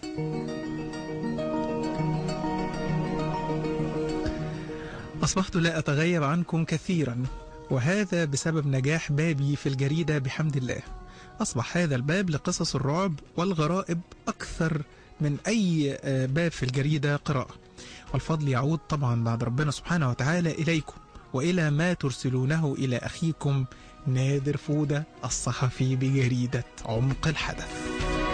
أصبحت لا أتغيب عنكم كثيرا وهذا بسبب نجاح بابي في الجريدة بحمد الله أصبح هذا الباب لقصص الرعب والغرائب أكثر من أي آه، باب في الجريدة قراءة والفضل يعود طبعا بعد ربنا سبحانه وتعالى إليكم وإلى ما ترسلونه إلى أخيكم نادر فودة الصحفي بجريدة عمق الحدث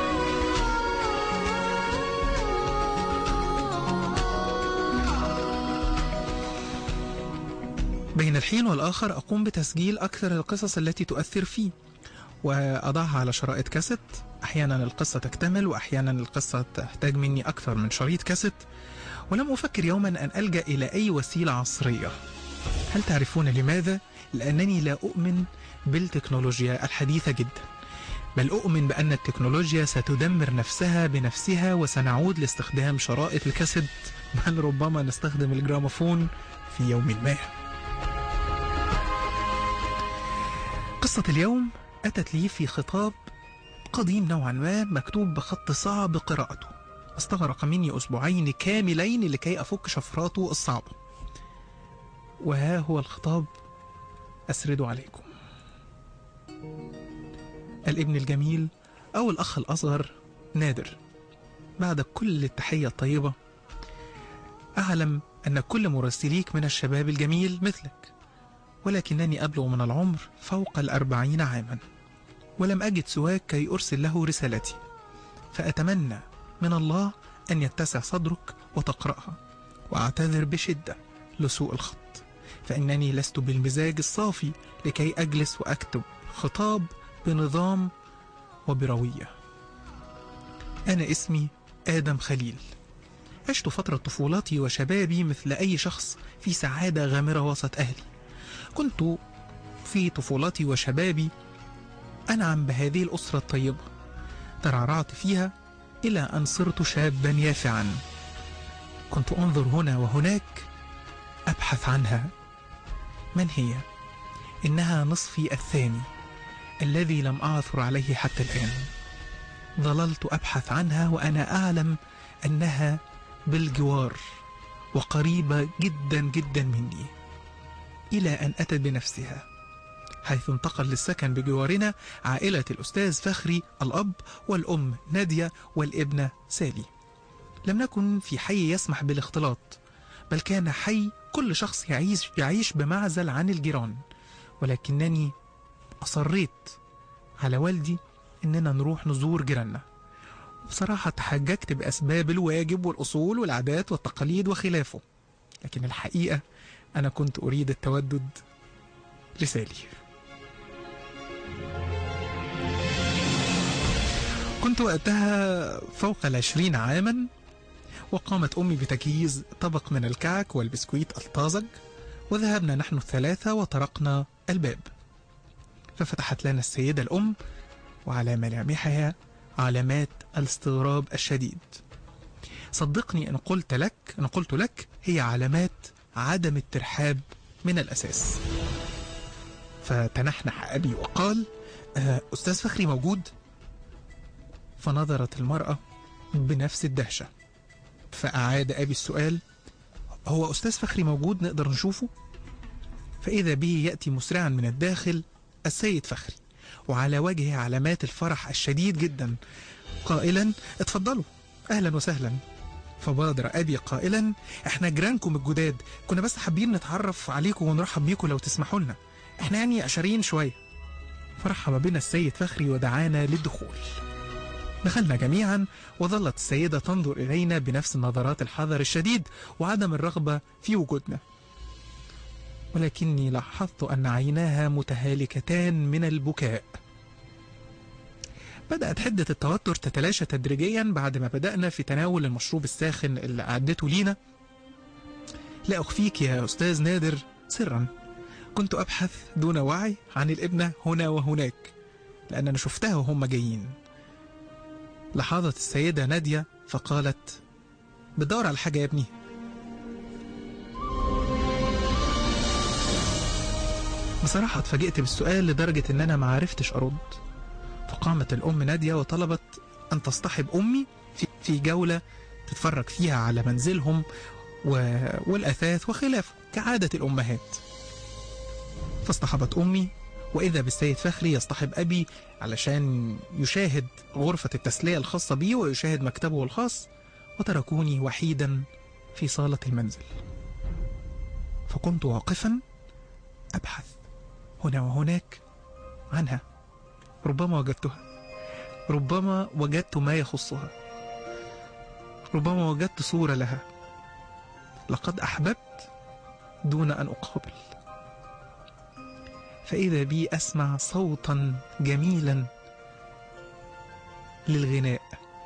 بين الحين والآخر أقوم بتسجيل أكثر القصص التي تؤثر في وأضعها على شرائط كاسيت أحيانا القصة تكتمل وأحيانا القصة تحتاج مني أكثر من شريط كاسيت ولم أفكر يوما أن ألجأ إلى أي وسيلة عصرية هل تعرفون لماذا؟ لأنني لا أؤمن بالتكنولوجيا الحديثة جدا بل أؤمن بأن التكنولوجيا ستدمر نفسها بنفسها وسنعود لاستخدام شرائط الكاسيت بل ربما نستخدم الجراموفون في يوم ما قصة اليوم أتت لي في خطاب قديم نوعا ما مكتوب بخط صعب قراءته استغرق مني أسبوعين كاملين لكي أفك شفراته الصعبة وها هو الخطاب أسرد عليكم الابن الجميل أو الأخ الأصغر نادر بعد كل التحية الطيبة أعلم أن كل مراسليك من الشباب الجميل مثلك ولكنني أبلغ من العمر فوق الأربعين عاما ولم أجد سواك كي أرسل له رسالتي فأتمنى من الله أن يتسع صدرك وتقرأها وأعتذر بشدة لسوء الخط فإنني لست بالمزاج الصافي لكي أجلس وأكتب خطاب بنظام وبروية أنا اسمي آدم خليل عشت فترة طفولتي وشبابي مثل أي شخص في سعادة غامرة وسط أهلي كنت في طفولتي وشبابي أنعم بهذه الأسرة الطيبة ترعرعت فيها إلى أن صرت شابا يافعا كنت أنظر هنا وهناك أبحث عنها من هي؟ إنها نصفي الثاني الذي لم أعثر عليه حتى الآن ظللت أبحث عنها وأنا أعلم أنها بالجوار وقريبة جدا جدا مني إلى أن أتت بنفسها حيث انتقل للسكن بجوارنا عائلة الأستاذ فخري الأب والأم نادية والابنة سالي لم نكن في حي يسمح بالاختلاط بل كان حي كل شخص يعيش, يعيش بمعزل عن الجيران ولكنني أصريت على والدي إننا نروح نزور جيراننا بصراحة تحججت بأسباب الواجب والأصول والعادات والتقاليد وخلافه لكن الحقيقة أنا كنت أريد التودد لسالي كنت وقتها فوق العشرين عاما وقامت أمي بتجهيز طبق من الكعك والبسكويت الطازج وذهبنا نحن الثلاثة وطرقنا الباب ففتحت لنا السيدة الأم وعلى ملامحها علامات الاستغراب الشديد صدقني إن قلت لك إن قلت لك هي علامات عدم الترحاب من الأساس فتنحنح أبي وقال "آه، أستاذ فخري موجود؟ فنظرت المرأة بنفس الدهشة فأعاد أبي السؤال هو أستاذ فخري موجود نقدر نشوفه؟ فإذا به يأتي مسرعا من الداخل السيد فخري وعلى وجهه علامات الفرح الشديد جدا قائلا اتفضلوا أهلا وسهلا فبادر أبي قائلا احنا جيرانكم الجداد كنا بس حابين نتعرف عليكم ونرحب بيكم لو تسمحوا لنا احنا يعني أشارين شوية فرحب بنا السيد فخري ودعانا للدخول دخلنا جميعا وظلت السيدة تنظر إلينا بنفس نظرات الحذر الشديد وعدم الرغبة في وجودنا ولكني لاحظت أن عيناها متهالكتان من البكاء بدأت حدة التوتر تتلاشى تدريجيا بعد ما بدأنا في تناول المشروب الساخن اللي أعدته لينا لا أخفيك يا أستاذ نادر سرا كنت أبحث دون وعي عن الابنة هنا وهناك لأن أنا شفتها وهم جايين لاحظت السيدة نادية فقالت بتدور على حاجة يا ابني بصراحة اتفاجئت بالسؤال لدرجة ان انا ما عرفتش ارد فقامت الام نادية وطلبت ان تصطحب امي في, في جولة تتفرج فيها على منزلهم و... والأثاث وخلافه كعادة الأمهات فاصطحبت أمي وإذا بالسيد فخري يصطحب أبي علشان يشاهد غرفة التسلية الخاصة بي ويشاهد مكتبه الخاص وتركوني وحيدا في صالة المنزل فكنت واقفا أبحث هنا وهناك عنها ربما وجدتها ربما وجدت ما يخصها ربما وجدت صورة لها لقد أحببت دون أن أقابل فإذا بي أسمع صوتا جميلا للغناء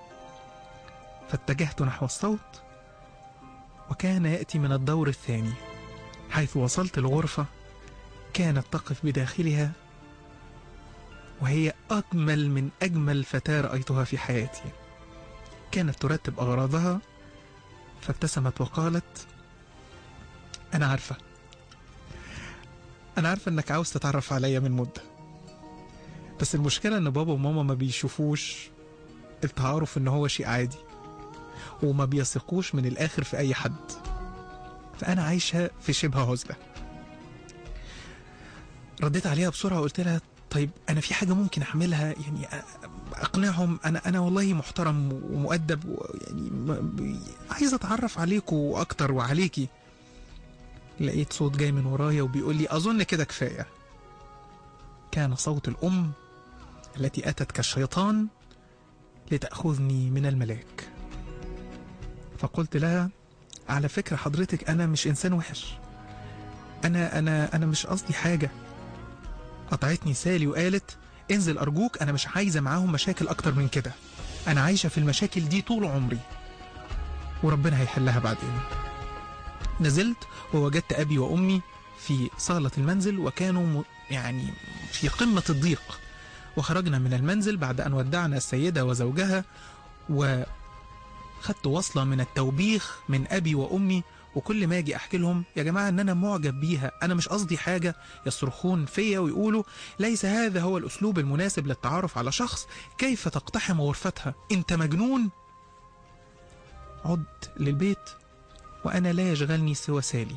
فاتجهت نحو الصوت وكان يأتي من الدور الثاني حيث وصلت الغرفة كانت تقف بداخلها وهي أجمل من أجمل فتاة رأيتها في حياتي كانت ترتب أغراضها فابتسمت وقالت أنا عارفة أنا عارفة إنك عاوز تتعرف عليا من مدة بس المشكلة إن بابا وماما ما بيشوفوش التعارف إن هو شيء عادي وما بيثقوش من الآخر في أي حد فأنا عايشة في شبه عزلة رديت عليها بسرعة وقلت لها طيب أنا في حاجة ممكن أعملها يعني أقنعهم أنا أنا والله محترم ومؤدب ويعني م- عايز أتعرف عليكم أكتر وعليكي لقيت صوت جاي من ورايا وبيقول لي أظن كده كفاية كان صوت الأم التي أتت كالشيطان لتأخذني من الملاك فقلت لها على فكرة حضرتك أنا مش إنسان وحش أنا أنا أنا مش قصدي حاجة قطعتني سالي وقالت انزل أرجوك أنا مش عايزة معاهم مشاكل أكتر من كده أنا عايشة في المشاكل دي طول عمري وربنا هيحلها بعدين نزلت ووجدت أبي وأمي في صالة المنزل وكانوا م- يعني في قمة الضيق وخرجنا من المنزل بعد أن ودعنا السيدة وزوجها وخدت وصلة من التوبيخ من أبي وأمي وكل ما أجي أحكي لهم يا جماعة أن أنا معجب بيها أنا مش قصدي حاجة يصرخون فيا ويقولوا ليس هذا هو الأسلوب المناسب للتعرف على شخص كيف تقتحم غرفتها أنت مجنون عدت للبيت وأنا لا يشغلني سوى سالي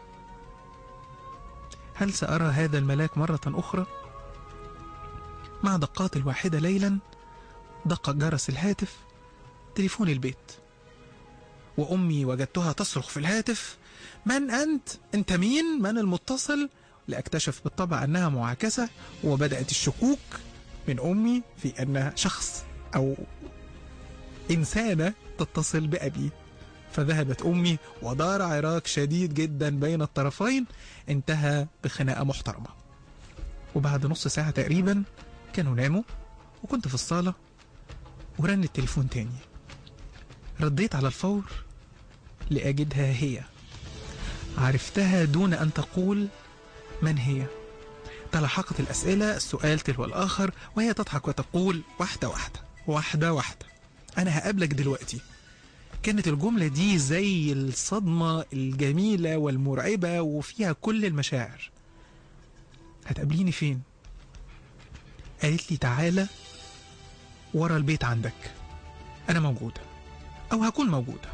هل سأرى هذا الملاك مرة أخرى؟ مع دقات الواحدة ليلا دق جرس الهاتف تليفون البيت وأمي وجدتها تصرخ في الهاتف من أنت؟ أنت مين؟ من المتصل؟ لأكتشف بالطبع أنها معاكسة وبدأت الشكوك من أمي في أنها شخص أو إنسانة تتصل بأبي فذهبت أمي ودار عراك شديد جدا بين الطرفين انتهى بخناقة محترمة وبعد نص ساعة تقريبا كانوا ناموا وكنت في الصالة ورن التليفون تاني رديت على الفور لأجدها هي عرفتها دون أن تقول من هي تلاحقت الأسئلة السؤال تلو الآخر وهي تضحك وتقول واحدة واحدة واحدة واحدة أنا هقابلك دلوقتي كانت الجملة دي زي الصدمة الجميلة والمرعبة وفيها كل المشاعر هتقابليني فين؟ قالت لي تعالى ورا البيت عندك أنا موجودة أو هكون موجودة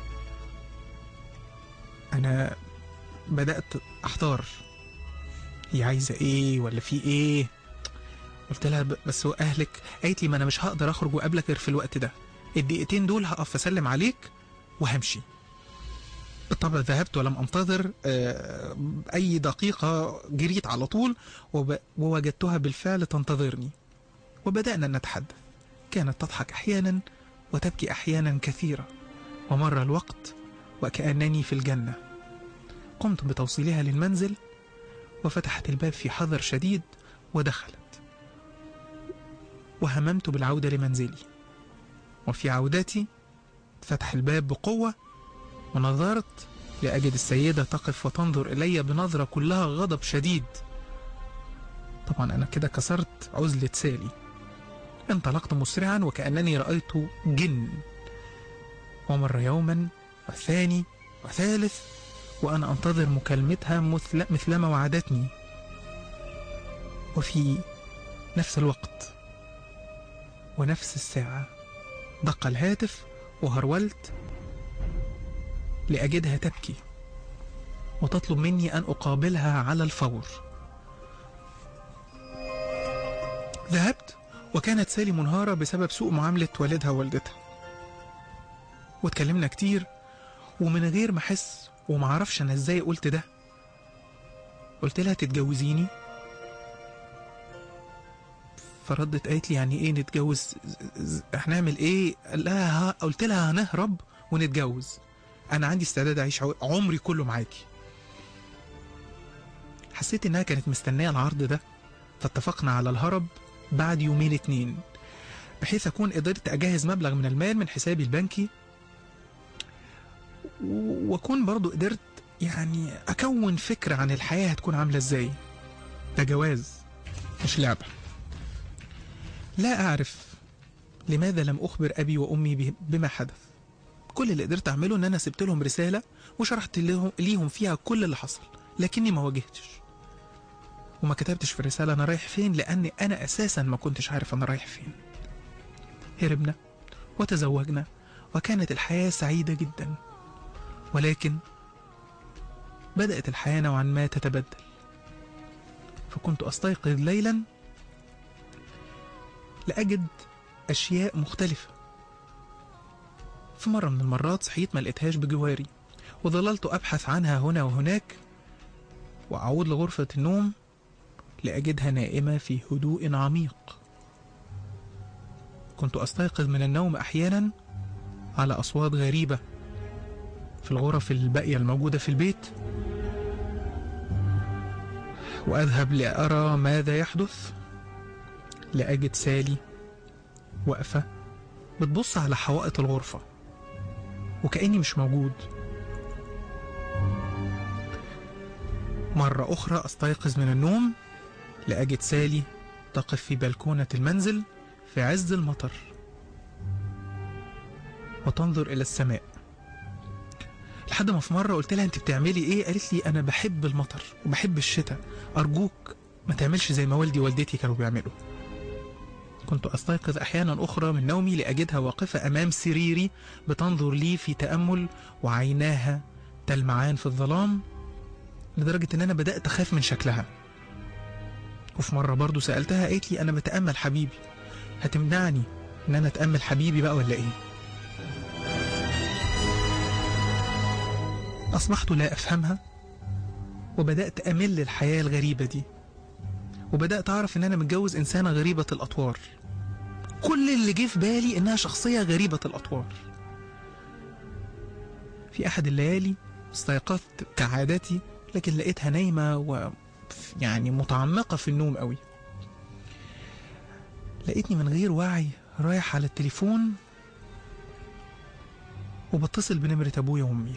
أنا بدأت أحتار هي عايزة إيه ولا في إيه قلت لها ب- بس هو أهلك قالت لي ما أنا مش هقدر أخرج وأقابلك غير في الوقت ده الدقيقتين دول هقف أسلم عليك وهمشي بالطبع ذهبت ولم أنتظر آه، أي دقيقة جريت على طول وب... ووجدتها بالفعل تنتظرني وبدأنا نتحدث كانت تضحك أحيانا وتبكي أحيانا كثيرا ومر الوقت وكأنني في الجنة قمت بتوصيلها للمنزل وفتحت الباب في حذر شديد ودخلت وهممت بالعودة لمنزلي وفي عودتي فتح الباب بقوة ونظرت لأجد السيدة تقف وتنظر إلي بنظرة كلها غضب شديد طبعا أنا كده كسرت عزلة سالي انطلقت مسرعا وكأنني رأيت جن ومر يوما والثاني وثالث وأنا أنتظر مكالمتها مثل مثلما وعدتني وفي نفس الوقت ونفس الساعة دق الهاتف وهرولت لأجدها تبكي وتطلب مني أن أقابلها على الفور ذهبت وكانت سالي منهارة بسبب سوء معاملة والدها ووالدتها واتكلمنا كتير ومن غير ما أحس ومعرفش أنا إزاي قلت ده قلت لها تتجوزيني فردت قالت لي يعني ايه نتجوز ز- ز- هنعمل ايه قال لها ها قلت لها هنهرب ونتجوز انا عندي استعداد اعيش عو- عمري كله معاكي حسيت انها كانت مستنيه العرض ده فاتفقنا على الهرب بعد يومين اتنين بحيث اكون قدرت اجهز مبلغ من المال من حسابي البنكي و- واكون برضو قدرت يعني اكون فكره عن الحياه هتكون عامله ازاي ده جواز مش لعبه لا أعرف لماذا لم أخبر أبي وأمي به- بما حدث كل اللي قدرت أعمله إن أنا سبت لهم رسالة وشرحت لهم, ليهم فيها كل اللي حصل لكني ما واجهتش وما كتبتش في الرسالة أنا رايح فين لأني أنا أساسا ما كنتش عارف أنا رايح فين هربنا وتزوجنا وكانت الحياة سعيدة جدا ولكن بدأت الحياة نوعا ما تتبدل فكنت أستيقظ ليلا لأجد أشياء مختلفة في مرة من المرات صحيت ما لقيتهاش بجواري وظللت أبحث عنها هنا وهناك وأعود لغرفة النوم لأجدها نائمة في هدوء عميق كنت أستيقظ من النوم أحيانا على أصوات غريبة في الغرف الباقية الموجودة في البيت وأذهب لأرى ماذا يحدث لأجد سالي واقفة بتبص على حوائط الغرفة وكأني مش موجود مرة أخرى أستيقظ من النوم لأجد سالي تقف في بلكونة المنزل في عز المطر وتنظر إلى السماء لحد ما في مرة قلت لها أنت بتعملي إيه؟ قالت لي أنا بحب المطر وبحب الشتاء أرجوك ما تعملش زي ما والدي ووالدتي كانوا بيعملوا كنت أستيقظ أحيانا أخرى من نومي لأجدها واقفة أمام سريري بتنظر لي في تأمل وعيناها تلمعان في الظلام لدرجة إن أنا بدأت أخاف من شكلها وفي مرة برضو سألتها قالت لي أنا بتأمل حبيبي هتمنعني إن أنا أتأمل حبيبي بقى ولا إيه أصبحت لا أفهمها وبدأت أمل الحياة الغريبة دي وبدأت أعرف إن أنا متجوز إنسانة غريبة الأطوار كل اللي جه في بالي إنها شخصية غريبة الأطوار في أحد الليالي استيقظت كعادتي لكن لقيتها نايمة و يعني متعمقة في النوم قوي لقيتني من غير وعي رايح على التليفون وبتصل بنمرة أبويا وأمي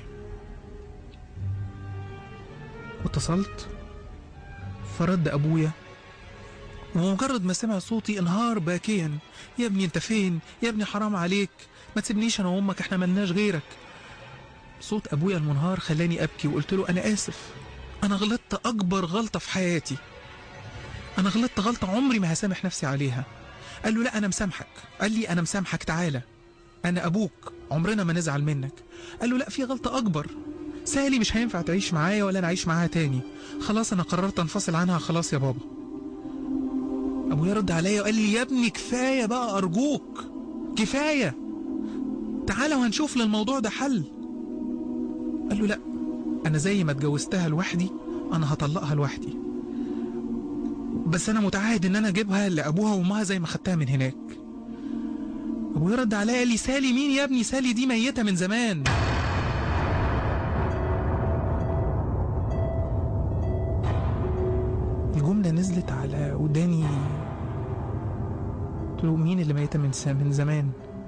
واتصلت فرد أبويا ومجرد ما سمع صوتي انهار باكيا يا ابني انت فين يا ابني حرام عليك ما تسيبنيش انا وامك احنا ملناش غيرك صوت ابويا المنهار خلاني ابكي وقلت له انا اسف انا غلطت اكبر غلطه في حياتي انا غلطت غلطه عمري ما هسامح نفسي عليها قال له لا انا مسامحك قال لي انا مسامحك تعالى انا ابوك عمرنا ما نزعل منك قال له لا في غلطه اكبر سالي مش هينفع تعيش معايا ولا انا اعيش معاها تاني خلاص انا قررت انفصل عنها خلاص يا بابا ابويا رد عليا وقال لي يا ابني كفايه بقى ارجوك كفايه تعالى وهنشوف للموضوع ده حل قال له لا انا زي ما اتجوزتها لوحدي انا هطلقها لوحدي بس انا متعهد ان انا اجيبها لابوها وامها زي ما خدتها من هناك ابويا رد عليا قال لي سالي مين يا ابني سالي دي ميته من زمان الجملة نزلت على وداني قلت له مين اللي ميتة من س- من زمان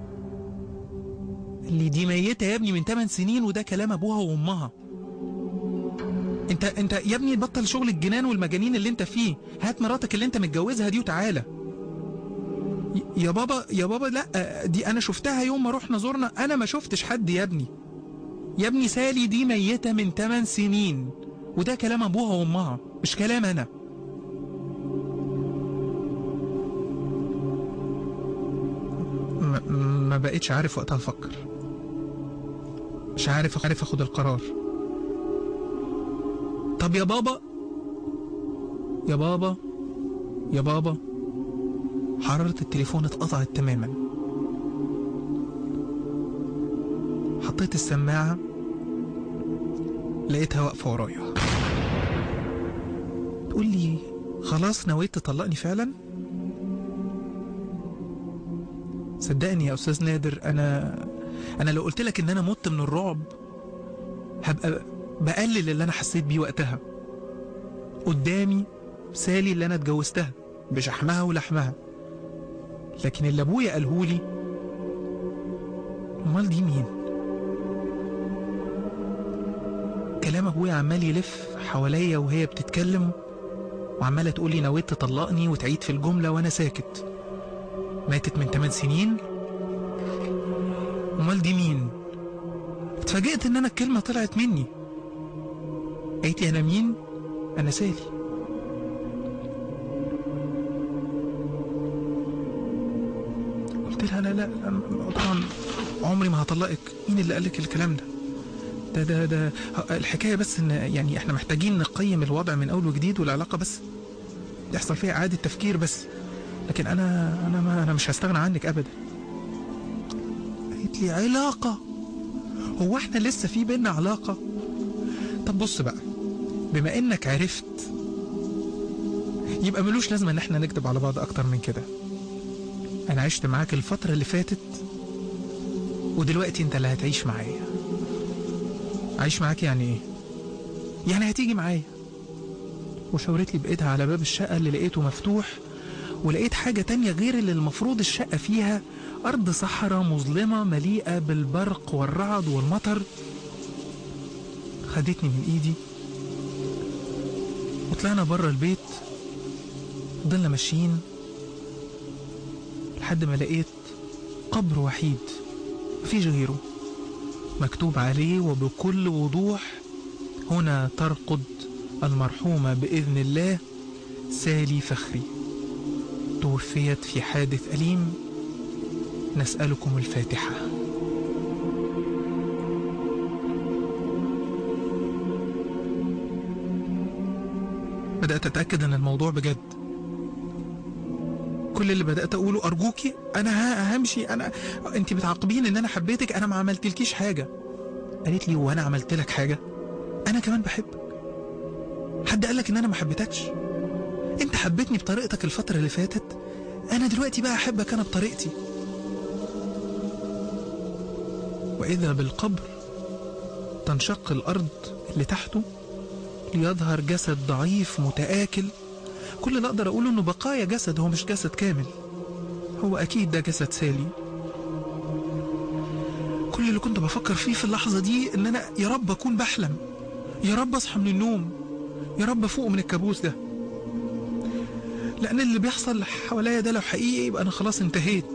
اللي دي ميتة يا ابني من 8 سنين وده كلام ابوها وامها انت انت يا ابني بطل شغل الجنان والمجانين اللي انت فيه هات مراتك اللي انت متجوزها دي وتعالى ي- يا بابا يا بابا لا دي انا شفتها يوم ما رحنا زورنا انا ما شفتش حد يا ابني يا ابني سالي دي ميتة من 8 سنين وده كلام ابوها وامها مش كلام انا ما- ما بقتش عارف وقتها افكر مش عارف عارف اخد القرار طب يا بابا يا بابا يا بابا حرارة التليفون اتقطعت تماما حطيت السماعة لقيتها واقفة ورايا تقول لي خلاص نويت تطلقني فعلا صدقني يا استاذ نادر انا انا لو قلت لك ان انا مت من الرعب هبقى بقلل اللي انا حسيت بيه وقتها قدامي سالي اللي انا اتجوزتها بشحمها ولحمها لكن اللي ابويا قالهولي امال دي مين كلام ابويا عمال يلف حواليا وهي بتتكلم وعماله تقولي نويت تطلقني وتعيد في الجمله وانا ساكت ماتت من 8 سنين امال دي مين اتفاجئت ان انا الكلمه طلعت مني قالت لي انا مين انا سالي قلت لها لا لا لا، طبعا عمري ما هطلقك مين اللي قالك الكلام ده ده ده ده الحكايه بس ان يعني احنا محتاجين نقيم الوضع من اول وجديد والعلاقه بس يحصل فيها اعاده تفكير بس لكن انا انا ما انا مش هستغنى عنك ابدا قالت لي علاقه هو احنا لسه في بينا علاقه طب بص بقى بما انك عرفت يبقى ملوش لازمه ان احنا نكذب على بعض اكتر من كده انا عشت معاك الفتره اللي فاتت ودلوقتي انت اللي هتعيش معايا عايش معاك يعني ايه يعني هتيجي معايا وشاورت لي بايدها على باب الشقه اللي لقيته مفتوح ولقيت حاجه تانية غير اللي المفروض الشقه فيها ارض صحراء مظلمه مليئه بالبرق والرعد والمطر خدتني من ايدي وطلعنا بره البيت فضلنا ماشيين لحد ما لقيت قبر وحيد مفيش غيره مكتوب عليه وبكل وضوح هنا ترقد المرحومة بإذن الله سالي فخري توفيت في حادث أليم نسألكم الفاتحة بدأت أتأكد أن الموضوع بجد كل اللي بدأت أقوله أرجوكي أنا ها- همشي أنا أنت بتعاقبين إن أنا حبيتك أنا ما عملتلكيش حاجة قالت لي وأنا عملت لك حاجة أنا كمان بحبك حد قالك إن أنا ما حبيتكش أنت حبيتني بطريقتك الفترة اللي فاتت أنا دلوقتي بقى أحبك أنا بطريقتي وإذا بالقبر تنشق الأرض اللي تحته ليظهر جسد ضعيف متآكل كل اللي أقدر أقوله إنه بقايا جسد هو مش جسد كامل هو أكيد ده جسد سالي كل اللي كنت بفكر فيه في اللحظة دي إن أنا يا رب أكون بحلم يا رب أصحى من النوم يا رب أفوق من الكابوس ده لأن اللي بيحصل حواليا ده لو حقيقي يبقى أنا خلاص انتهيت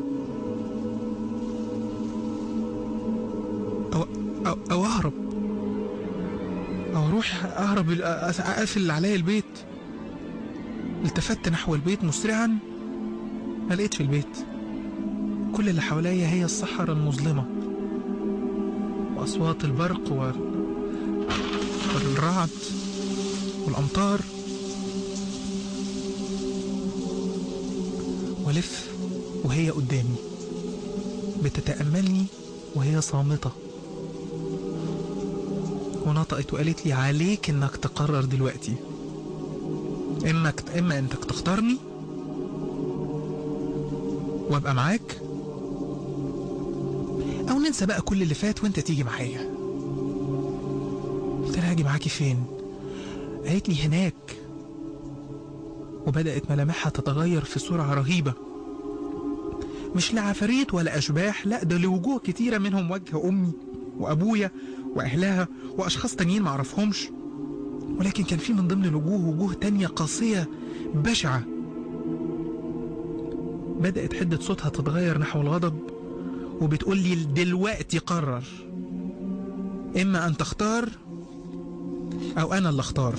أو, أو, أو أهرب أو أروح أهرب أ- أقفل عليا البيت التفت نحو البيت مسرعا ما لقيتش البيت كل اللي حواليا هي الصحراء المظلمة وأصوات البرق وال- والرعد والأمطار ولف وهي قدامي بتتأملني وهي صامتة ونطقت وقالت لي عليك انك تقرر دلوقتي اما اما انك تختارني وابقى معاك او ننسى بقى كل اللي فات وانت تيجي معايا قلت لها هاجي معاكي فين قالت لي هناك وبدأت ملامحها تتغير في سرعة رهيبة مش لعفاريت ولا أشباح لا ده لوجوه كتيرة منهم وجه أمي وأبويا وأهلها وأشخاص تانيين معرفهمش ولكن كان في من ضمن الوجوه وجوه تانية قاسية بشعة بدأت حدة صوتها تتغير نحو الغضب وبتقول لي دلوقتي قرر إما أن تختار أو أنا اللي أختار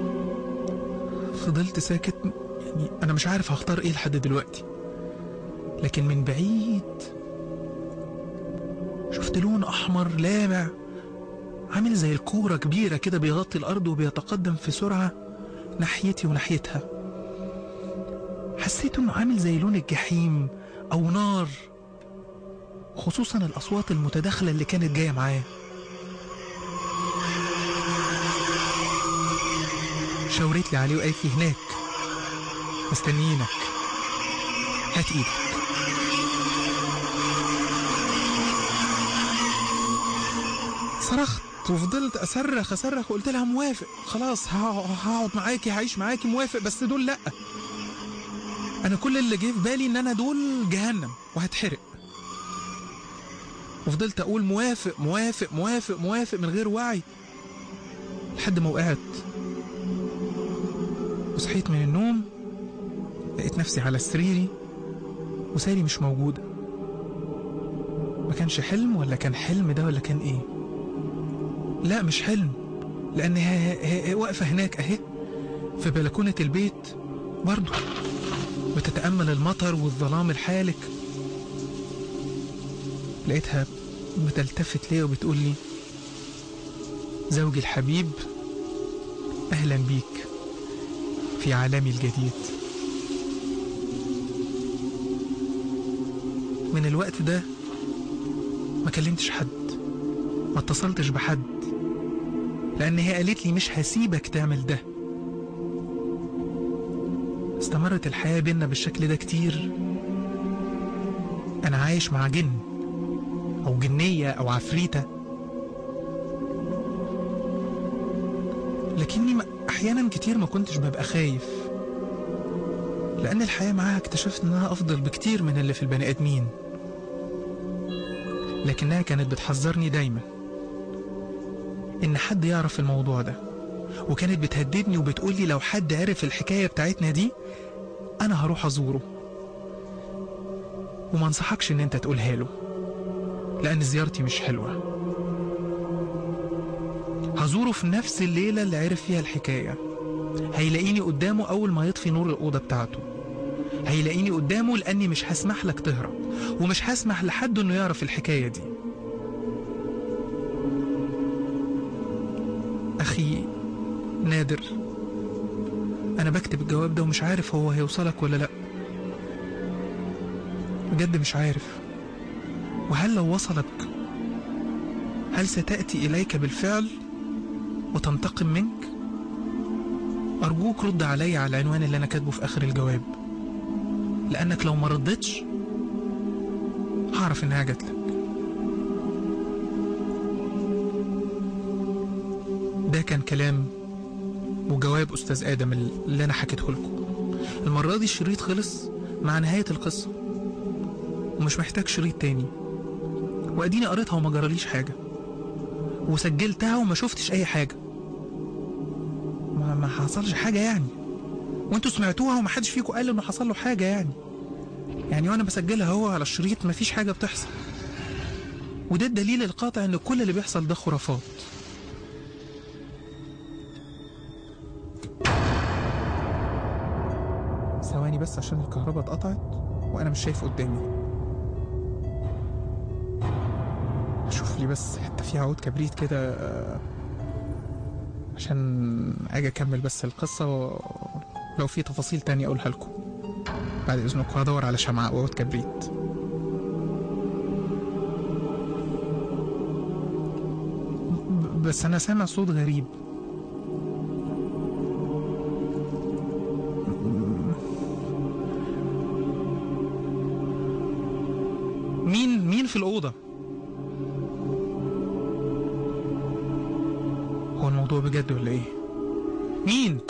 فضلت ساكت يعني أنا مش عارف هختار إيه لحد دلوقتي لكن من بعيد شفت لون أحمر لامع عامل زي الكورة كبيرة كده بيغطي الأرض وبيتقدم في سرعة ناحيتي وناحيتها حسيت إنه عامل زي لون الجحيم أو نار خصوصا الأصوات المتداخلة اللي كانت جاية معاه شاورت لي عليه وقالت لي هناك مستنيينك هات ايدك صرخت وفضلت اصرخ اصرخ وقلت لها موافق خلاص هقع- هقعد معاكي هعيش معاكي موافق بس دول لا انا كل اللي جه في بالي ان انا دول جهنم وهتحرق وفضلت اقول موافق موافق موافق موافق من غير وعي لحد ما وقعت وصحيت من النوم لقيت نفسي على سريري وساري مش موجودة ما كانش حلم ولا كان حلم ده ولا كان ايه لا مش حلم لان هي, هي, هي واقفة هناك اهي في بلكونة البيت برضو بتتأمل المطر والظلام الحالك لقيتها بتلتفت ليا وبتقول لي زوجي الحبيب أهلا بيك في عالمي الجديد من الوقت ده ما كلمتش حد ما اتصلتش بحد لأن هي قالت لي مش هسيبك تعمل ده استمرت الحياة بينا بالشكل ده كتير أنا عايش مع جن أو جنية أو عفريتة لكني ما- أحيانا كتير ما كنتش ببقى خايف لأن الحياة معاها اكتشفت إنها أفضل بكتير من اللي في البني آدمين لكنها كانت بتحذرني دايما إن حد يعرف الموضوع ده وكانت بتهددني وبتقولي لو حد عرف الحكاية بتاعتنا دي أنا هروح أزوره وما انصحكش إن أنت تقولها له لأن زيارتي مش حلوة هزوره في نفس الليلة اللي عرف فيها الحكاية هيلاقيني قدامه أول ما يطفي نور الأوضة بتاعته هيلاقيني قدامه لأني مش هسمح لك تهرب ومش هسمح لحد إنه يعرف الحكاية دي أخي نادر أنا بكتب الجواب ده ومش عارف هو هيوصلك ولا لأ بجد مش عارف وهل لو وصلك هل ستأتي إليك بالفعل وتنتقم منك؟ أرجوك رد علي على العنوان اللي أنا كاتبه في آخر الجواب لأنك لو ما ردتش هعرف إنها جات لك ده كان كلام وجواب أستاذ آدم اللي أنا حكيته لكم المرة دي الشريط خلص مع نهاية القصة ومش محتاج شريط تاني وأديني قريتها وما جراليش حاجة وسجلتها وما شفتش أي حاجة ما, ما حصلش حاجة يعني وانتوا سمعتوها وما حدش فيكم قال انه حصل له حاجة يعني يعني وانا بسجلها هو على الشريط مفيش حاجة بتحصل وده الدليل القاطع ان كل اللي بيحصل ده خرافات ثواني بس عشان الكهرباء اتقطعت وانا مش شايف قدامي اشوف لي بس حته فيها عود كبريت كده آه، عشان اجي اكمل بس القصه ولو في تفاصيل تانية اقولها لكم بعد اذنكم هدور على شمعة وعود كبريت ب- بس انا سامع صوت غريب مين مين في الأوضة؟ هو الموضوع بجد ولا إيه؟ مين؟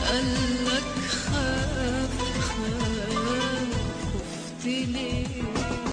قالك خاف خاف خفت ليه